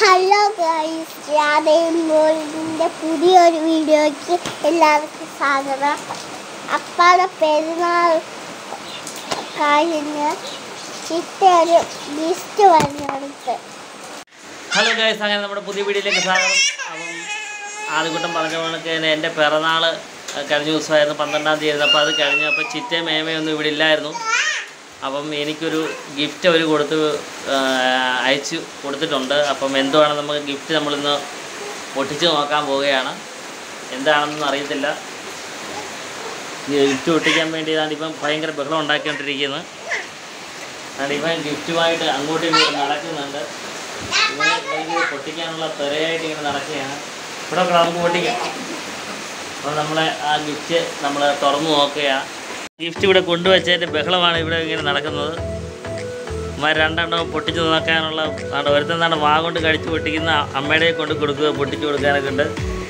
hello guys രാധയുടെ പുതിയൊരു വീഡിയോയ്ക്ക് എല്ലാവർക്കും സ്വാഗതം അപ്പാടെ പെരുന്നാൾ കഴിഞ്ഞ് ചിറ്റ ഒരു ലിസ്റ്റ് വരുന്നെടുത്ത് ഹലോ ഗൈസ് അങ്ങനെ നമ്മുടെ പുതിയ വീഡിയോയിലേക്ക് സ്വാഗതം അപ്പം ആദ്യകൂട്ടം പറഞ്ഞ കണക്ക് തന്നെ എൻ്റെ പിറന്നാൾ കഴിഞ്ഞ ദിവസമായിരുന്നു പന്ത്രണ്ടാം തീയതി ആയിരുന്നു അപ്പോൾ അത് കഴിഞ്ഞു അപ്പോൾ ചിറ്റയും മേമയൊന്നും ഇവിടെ ഇല്ലായിരുന്നു അപ്പം എനിക്കൊരു ഗിഫ്റ്റ് അവർ കൊടുത്ത് ആ, അയച്ചു കൊടുത്തിട്ടുണ്ട് അപ്പം എന്തുവാണ് നമുക്ക് ഗിഫ്റ്റ് നമ്മളിന്ന് പൊട്ടിച്ച് നോക്കാൻ പോവുകയാണ് എന്താണെന്നൊന്നും അറിയത്തില്ല ഗിഫ്റ്റ് പൊട്ടിക്കാൻ വേണ്ടി ഇതാണ്ട് ഇപ്പം ഭയങ്കര ബഹളം ഉണ്ടാക്കിക്കൊണ്ടിരിക്കുന്നത് അതുകൊണ്ട് ഇവൻ ഗിഫ്റ്റുമായിട്ട് അങ്ങോട്ടും ഇങ്ങോട്ടും നടക്കുന്നുണ്ട് ഇവന് എനിക്ക് പൊട്ടിക്കാനുള്ള ത്വരയായിട്ട് ഇങ്ങനെ നടക്കുകയാണ് ഇവിടെ ഒക്കെ നമുക്ക് പൊട്ടിക്കാം അപ്പോൾ നമ്മൾ ആ ഗിഫ്റ്റ് നമ്മൾ തുറന്നു നോക്കുകയാണ് ഗിഫ്റ്റ് ഇവിടെ കൊണ്ടുവച്ചതിൻ്റെ ബഹളമാണ് ഇവിടെ ഇങ്ങനെ നടക്കുന്നത് അമ്മ രണ്ടെണ്ണം പൊട്ടിച്ച് നോക്കാനുള്ള ആണ് ഒരുത്തന്നാണ് വാ കൊണ്ട് കടിച്ച് പൊട്ടിക്കുന്ന അമ്മയുടെ കൊണ്ട് കൊടുക്കുക പൊട്ടിച്ച് കൊടുക്കാനൊക്കെ ഉണ്ട്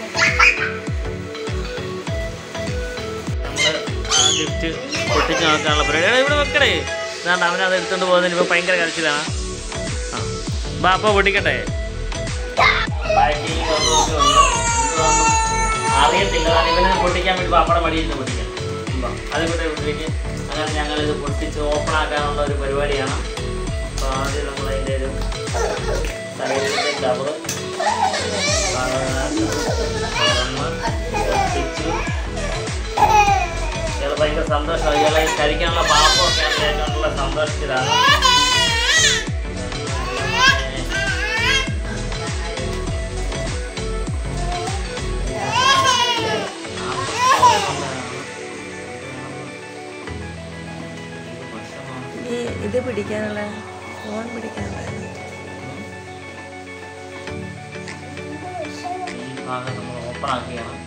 നമ്മൾ ആ ഗിഫ്റ്റ് പൊട്ടിച്ച് നോക്കാനുള്ള പരിപാടി എടാ, ഇവിടെ വെക്കടേ എന്നാണ്ട് അവനത് എടുത്തുകൊണ്ട് പോകുന്നതിന് ഇപ്പോൾ ഭയങ്കര കരച്ചിലാണ് ആ ബാ അപ്പോൾ പൊട്ടിക്കട്ടെ പാക്കിങ് ഒക്കെ ഉണ്ട് എന്തുവാന്നും അറിയത്തില്ല അതാണ് ഇവനെ പൊട്ടിക്കാൻ വേണ്ടി പാപ്പട മടിയിൽ നിന്ന് പൊട്ടിക്കാം ഉണ്ടോ അതുകൊണ്ട് വീട്ടിലേക്ക് അങ്ങനെ ഞങ്ങളിത് പൊട്ടിച്ച് ഓപ്പൺ ആക്കാനുള്ള ഒരു പരിപാടിയാണ് അപ്പോൾ ആദ്യം നമ്മൾ അതിൻ്റെ ഒരു സൈഡിലത്തെ കവറ് പൊട്ടിച്ചു ഇയാൾ ഭയങ്കര സന്തോഷമാണ് ഇയാളെ ഈ കഴിക്കാനുള്ള പാപ്പമൊക്കെ ആയിട്ടുള്ള സന്തോഷത്തിലാണ് ഈ ഇത് പിടിക്കാനുള്ള ഫോൺ പിടിക്കാനുള്ള ഈ ഭാഗം നമ്മൾ ഓപ്പൺ ആക്കുകയാണ്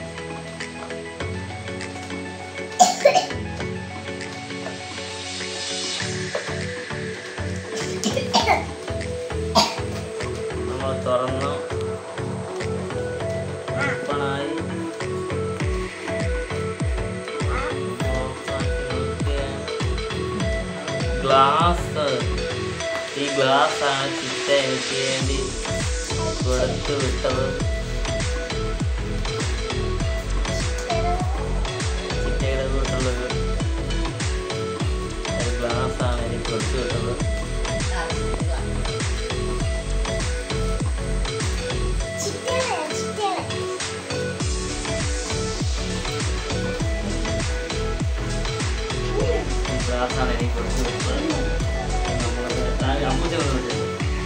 നമ്മൾ തുറന്നു ഓപ്പണായി ഗ്ലാസ് ഈ ഗ്ലാസ് ആണ് ചിത്ത എനിക്ക് വേണ്ടി കൊടുത്തു വിട്ടത് ചിറ്റയുടെ വീട്ടിലുള്ളൊരു ഒരു ഗ്ലാസ് ആണ് എനിക്ക് കൊടുത്തു വിട്ടത് ഈ ഗ്ലാസ് ആണ് എനിക്ക് കൊടുത്തു വിട്ടത് നമ്മളത് അമ്മൂച്ച കൊണ്ട് വിട്ടത്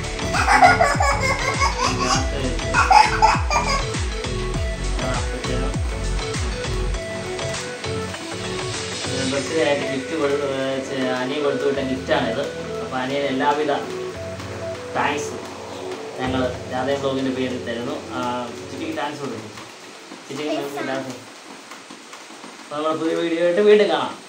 ഈ ഗ്ലാസ് വെച്ച് ആ അപ്പച്ചനും ബർത്ത്ഡേ ആയിട്ട് ഗിഫ്റ്റ് കൊടുത്ത് അനിയ കൊടുത്തു വിട്ട ഗിഫ്റ്റാണിത് അപ്പോൾ അനിയന് എല്ലാവിധ താങ്ക്സ് ഞങ്ങൾ രാധേ ബ്ലോഗിൻ്റെ പേരിൽ തരുന്നു ആ, ചിറ്റിക്ക് താങ്ക്സ് കൊടുക്കും ചിറ്റിക്ക് താങ്ക്സ് അപ്പോൾ നമ്മൾ പുതിയ വീഡിയോ ആയിട്ട് വീണ്ടും കാണാം